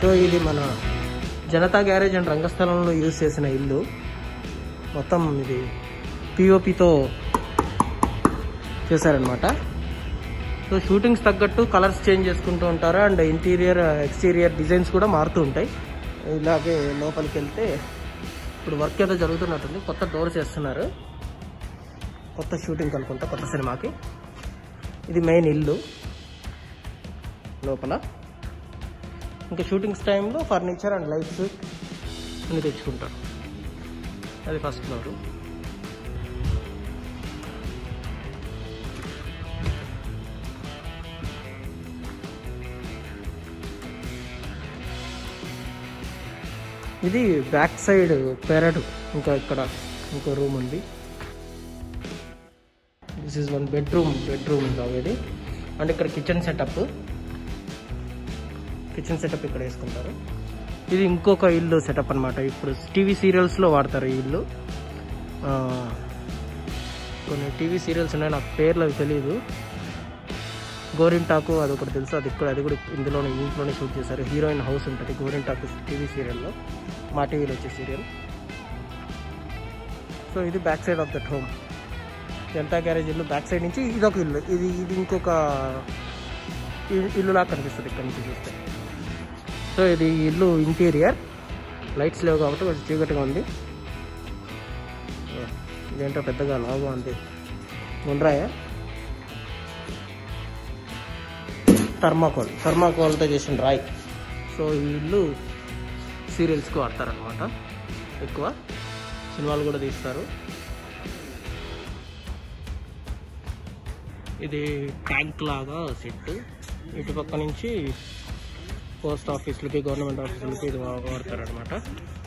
ఇది మన Janatha Garage and రంగస్థలంలో యూజ్ చేసిన ఇల్లు మొత్తం ఇది పిఓపితో చేశారనమాట సో షూటింగ్స్ తగ్గట్టు కలర్స్ చేంజ్ చేసుకుంటూ ఉంటారు అండ్ ఇంటీరియర్ ఎక్స్టీరియర్ డిజైన్స్ కూడా మారుతూ ఉంటాయి ఇలాగే లోపలికి వెళ్తే ఇప్పుడు వర్క్ ఏదో జరుగుతున్నట్టుంది కొత్త డోర్స్ వేస్తున్నారు కొత్త షూటింగ్ అనుకుంటా కొత్త సినిమాకి ఇది మెయిన్ ఇల్లు లోపల ఇంకా షూటింగ్స్ టైంలో ఫర్నిచర్ అండ్ లైట్స్ అన్ని తెచ్చుకుంటారు అది ఫస్ట్ ఫ్లోర్ ఇది బ్యాక్ సైడ్ పెరడు ఇంకా ఇక్కడ ఇంకో రూమ్ ఉంది this is one bedroom bedroom ఉంది ఆల్రెడీ అండ్ ఇక్కడ కిచెన్ సెటప్ కిచెన్ సెటప్ ఇక్కడ వేసుకుంటారు ఇది ఇంకొక ఇల్లు సెటప్ అనమాట ఇప్పుడు టీవీ సీరియల్స్లో వాడతారు ఈ ఇల్లు ఆ, కొన్ని టీవీ సీరియల్స్ ఉన్నాయి నాకు పేర్లు అవి తెలియదు గోరింటాకు అది ఒకటి తెలుసు అది ఇక్కడ అది కూడా ఇందులోనే ఇంట్లోనే షూట్ చేశారు హీరోయిన్ హౌస్ ఉంటుంది గోరింటాకు టీవీ సీరియల్లో మా టీవీలో వచ్చే సీరియల్ సో ఇది back side of that home Janatha Garage ఇల్లు బ్యాక్ సైడ్ నుంచి ఇదొక ఇల్లు ఇది ఇది ఇంకొక ఇ- ఇల్లులా కనిపిస్తుంది ఇక్కడ నుంచి చూస్తే సో ఇది ఇల్లు ఇంటీరియర్ లైట్స్ లేవు కాబట్టి కొంచెం చీకటిగా ఉంది ఇదేంటో పెద్దగా లావుగా ఉంది ఉండ్రాయా థర్మాకోల్ థర్మాకోల్తో చేసిన రాయ్ సో ఈ ఇల్లు సీరియల్స్కి వాడతారనమాట ఎక్కువ సినిమాలు కూడా తీస్తారు ఇది ట్యాంక్ లాగా సెట్ ఇటు పక్క నుంచి పోస్ట్ ఆఫీసులకి గవర్నమెంట్ ఆఫీసులకి ఇది వాడతారనమాట